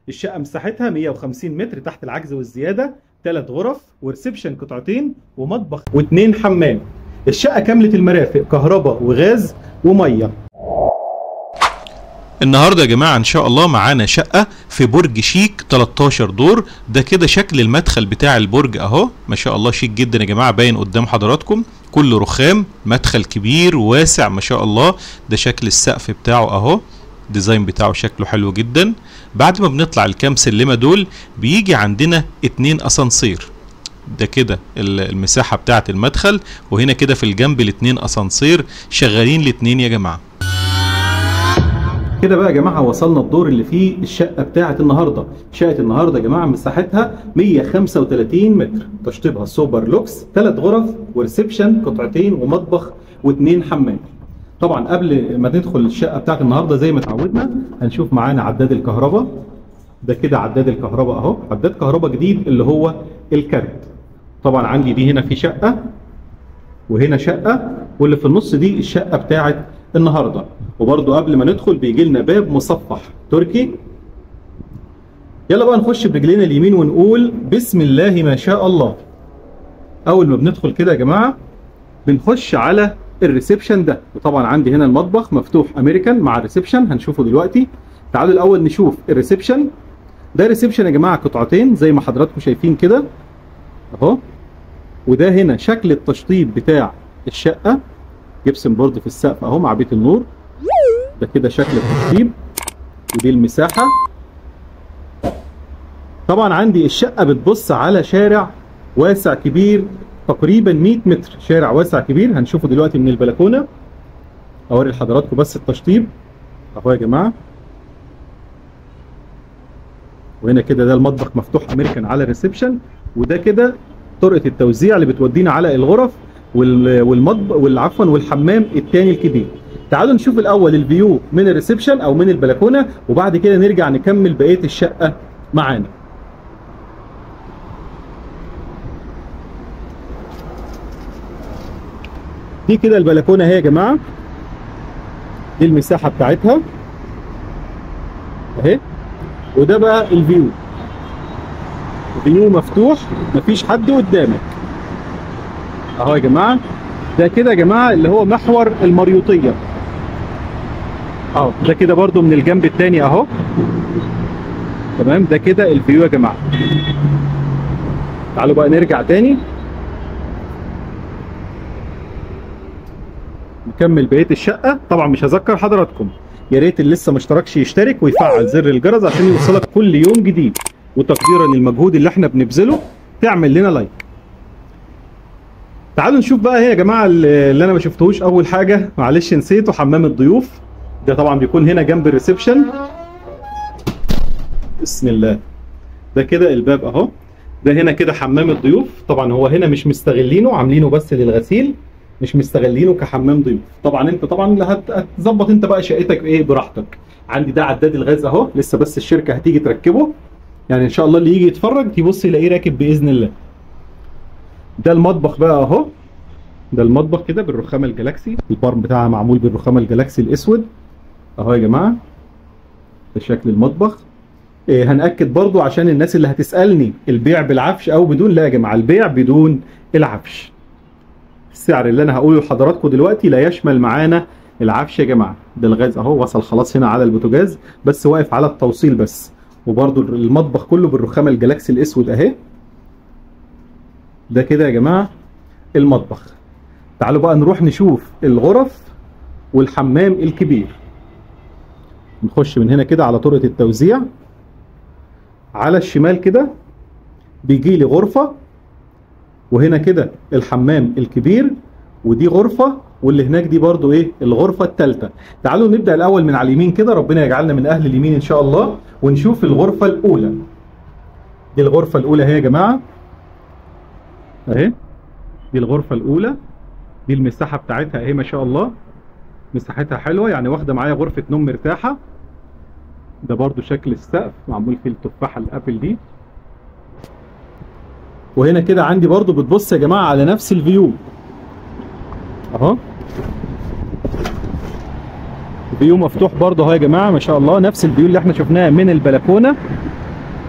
الشقه مساحتها 150 متر تحت العجز والزياده ثلاث غرف وريسبشن قطعتين ومطبخ واثنين حمام الشقه كامله المرافق كهرباء وغاز وميه النهارده يا جماعه ان شاء الله معانا شقه في برج شيك 13 دور ده كده شكل المدخل بتاع البرج اهو ما شاء الله شيك جدا يا جماعه باين قدام حضراتكم كله رخام مدخل كبير واسع ما شاء الله ده شكل السقف بتاعه اهو الديزاين بتاعه شكله حلو جدا بعد ما بنطلع الكام سلمه دول بيجي عندنا اتنين اسانسير ده كده ال- المساحه بتاعه المدخل وهنا كده في الجنب الاتنين اسانسير شغالين الاتنين يا جماعه كده بقى يا جماعه وصلنا الدور اللي فيه الشقه بتاعه النهارده شقه النهارده يا جماعه مساحتها 135 متر تشطيبها سوبر لوكس ثلاث غرف وريسبشن قطعتين ومطبخ واثنين حمام طبعا قبل ما ندخل الشقه بتاعه النهارده زي ما اتعودنا هنشوف معانا عداد الكهرباء ده كده عداد الكهرباء اهو عداد كهرباء جديد اللي هو الكارت طبعا عندي دي هنا في شقه وهنا شقه واللي في النص دي الشقه بتاعه النهارده وبرده قبل ما ندخل بيجي لنا باب مصفح تركي يلا بقى نخش برجلينا اليمين ونقول بسم الله ما شاء الله اول ما بندخل كده يا جماعه بنخش على الريسبشن ده وطبعا عندي هنا المطبخ مفتوح امريكان مع الريسبشن هنشوفه دلوقتي تعالوا الاول نشوف الريسبشن ده ريسبشن يا جماعه قطعتين زي ما حضراتكم شايفين كده اهو وده هنا شكل التشطيب بتاع الشقه جبسن بورد في السقف اهو مع بيت النور ده كده شكل التشطيب ودي المساحه طبعا عندي الشقه بتبص على شارع واسع كبير تقريبا 100 متر شارع واسع كبير هنشوفه دلوقتي من البلكونه اوري لحضراتكم بس التشطيب اهو يا جماعه وهنا كده ده المطبخ مفتوح امريكان على الريسبشن وده كده طرقه التوزيع اللي بتودينا على الغرف وال- والمطبخ والعفوا والحمام الثاني الكبير تعالوا نشوف الاول الفيو من الريسبشن او من البلكونه وبعد كده نرجع نكمل بقيه الشقه معانا دي كده البلكونه اهي يا جماعه دي المساحه بتاعتها اهي وده بقى الفيو فيو مفتوح مفيش حد قدامك اهو يا جماعه ده كده يا جماعه اللي هو محور المريوطيه اهو ده كده برضو من الجنب التاني اهو تمام ده كده الفيو يا جماعه تعالوا بقى نرجع تاني نكمل بقيه الشقه طبعا مش هذكر حضراتكم يا ريت اللي لسه ما اشتركش يشترك ويفعل زر الجرس عشان يوصلك كل يوم جديد وتقديرا للمجهود اللي احنا بنبذله تعمل لنا لايك تعالوا نشوف بقى هي يا جماعه اللي انا ما شفتهوش اول حاجه معلش نسيته حمام الضيوف ده طبعا بيكون هنا جنب الريسبشن بسم الله ده كده الباب اهو ده هنا كده حمام الضيوف طبعا هو هنا مش مستغلينه عاملينه بس للغسيل مش مستغلينه كحمام ضيوف طبعا انت طبعا هت- هتظبط انت بقى شقتك ايه براحتك عندي ده عداد الغاز اهو لسه بس الشركه هتيجي تركبه يعني ان شاء الله اللي يجي يتفرج يبص يلاقيه راكب باذن الله ده المطبخ بقى اهو ده المطبخ كده بالرخامه الجلاكسي البارم بتاعها معمول بالرخامه الجلاكسي الاسود اهو يا جماعه ده شكل المطبخ إيه هنأكد برضو عشان الناس اللي هتسألني البيع بالعفش او بدون لا يا جماعه البيع بدون العفش السعر اللي انا هقوله لحضراتكم دلوقتي لا يشمل معانا العفش يا جماعه ده الغاز اهو وصل خلاص هنا على البوتاجاز بس واقف على التوصيل بس وبرضو المطبخ كله بالرخامه الجلاكسي الاسود اهي ده كده يا جماعه المطبخ تعالوا بقى نروح نشوف الغرف والحمام الكبير نخش من هنا كده على طرقه التوزيع على الشمال كده بيجي لي غرفه وهنا كده الحمام الكبير ودي غرفة واللي هناك دي برضو ايه الغرفة الثالثة تعالوا نبدأ الأول من على اليمين كده ربنا يجعلنا من أهل اليمين إن شاء الله ونشوف الغرفة الأولى دي الغرفة الأولى اهي يا جماعة اهي دي الغرفة الأولى دي المساحة بتاعتها اهي ما شاء الله مساحتها حلوة يعني واخدة معايا غرفة نوم مرتاحة ده برضو شكل السقف معمول فيه التفاحة الأبل دي وهنا كده عندي برضو بتبص يا جماعة على نفس الفيو اهو فيو مفتوح برضه اهو يا جماعة ما شاء الله نفس الفيو اللي احنا شفناه من البلكونة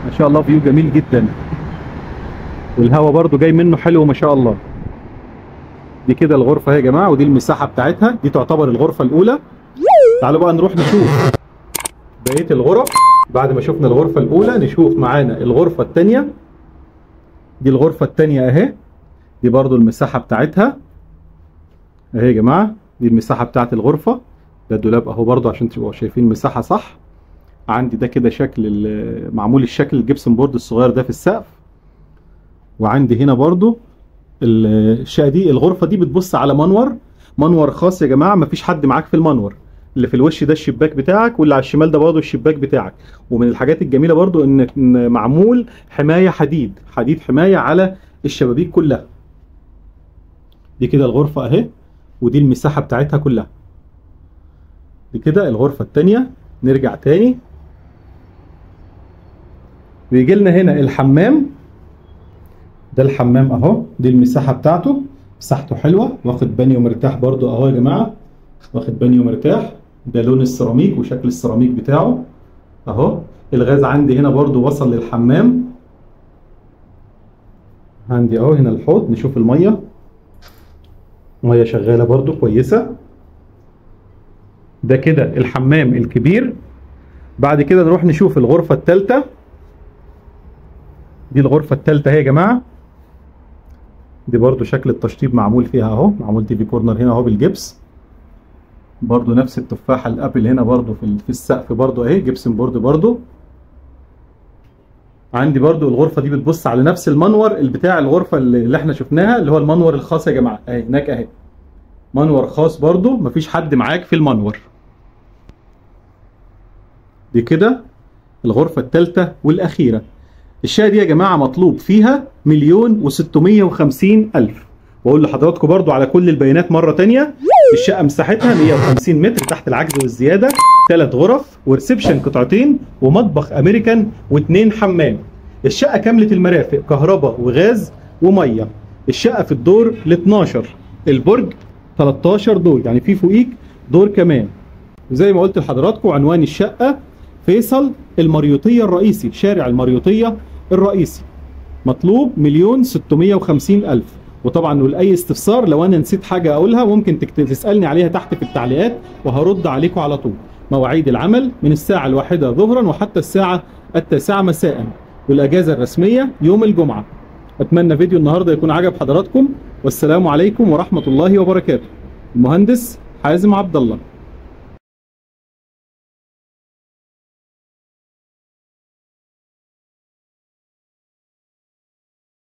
ما شاء الله فيو جميل جدا والهواء برضو جاي منه حلو ما شاء الله دي كده الغرفة اهي يا جماعة ودي المساحة بتاعتها دي تعتبر الغرفة الأولى تعالوا بقى نروح نشوف بقية الغرف بعد ما شفنا الغرفة الأولى نشوف معانا الغرفة الثانية دي الغرفة الثانية اهي دي برضو المساحة بتاعتها اهي يا جماعة دي المساحة بتاعت الغرفة ده الدولاب اهو برضو عشان تبقوا شايفين المساحة صح عندي ده كده شكل ال- معمول الشكل الجبسن بورد الصغير ده في السقف وعندي هنا برضو ال- الشقة دي الغرفة دي بتبص على منور منور خاص يا جماعة مفيش حد معاك في المنور اللي في الوش ده الشباك بتاعك واللي على الشمال ده برضه الشباك بتاعك ومن الحاجات الجميلة برضه ان إن معمول حماية حديد حديد حماية على الشبابيك كلها دي كده الغرفة اهي ودي المساحة بتاعتها كلها دي كده الغرفة التانية نرجع تاني بيجي لنا هنا الحمام ده الحمام اهو دي المساحة بتاعته مساحته حلوة واخد بانيو مرتاح برضو اهو يا جماعة واخد بانيو مرتاح ده لون السيراميك وشكل السيراميك بتاعه اهو الغاز عندي هنا برضو وصل للحمام عندي اهو هنا الحوض نشوف المية مية شغالة برضو كويسة ده كده الحمام الكبير بعد كده نروح نشوف الغرفة الثالثة دي الغرفة الثالثة اهي يا جماعة دي برضو شكل التشطيب معمول فيها اهو معمول تي في كورنر هنا اهو بالجبس برضو نفس التفاحة الابل هنا برضو في في السقف برضو اهي جبسن بورد برضو عندي برضو الغرفة دي بتبص على نفس المنور اللي بتاع الغرفة اللي اللي احنا شفناها اللي هو المنور الخاص يا جماعة اهي هناك اهي منور خاص برضو مفيش حد معاك في المنور دي كده الغرفة الثالثة والأخيرة الشقة دي يا جماعة مطلوب فيها مليون وستمية وخمسين ألف وأقول لحضراتكم برضو على كل البيانات مرة تانية الشقة مساحتها 150 متر تحت العجز والزيادة ثلاث غرف وريسبشن قطعتين ومطبخ أمريكان واثنين حمام الشقة كاملة المرافق كهرباء وغاز ومية الشقة في الدور ال 12 البرج 13 دور يعني في فوقيك دور كمان وزي ما قلت لحضراتكم عنوان الشقة فيصل المريوطية الرئيسي شارع المريوطية الرئيسي مطلوب مليون ستمية وخمسين ألف وطبعا لأي استفسار لو أنا نسيت حاجة أقولها ممكن تكت- تسألني عليها تحت في التعليقات وهرد عليكم على طول مواعيد العمل من الساعة الواحدة ظهرا وحتى الساعة التاسعة مساء والأجازة الرسمية يوم الجمعة أتمنى فيديو النهاردة يكون عجب حضراتكم والسلام عليكم ورحمة الله وبركاته المهندس حازم عبد الله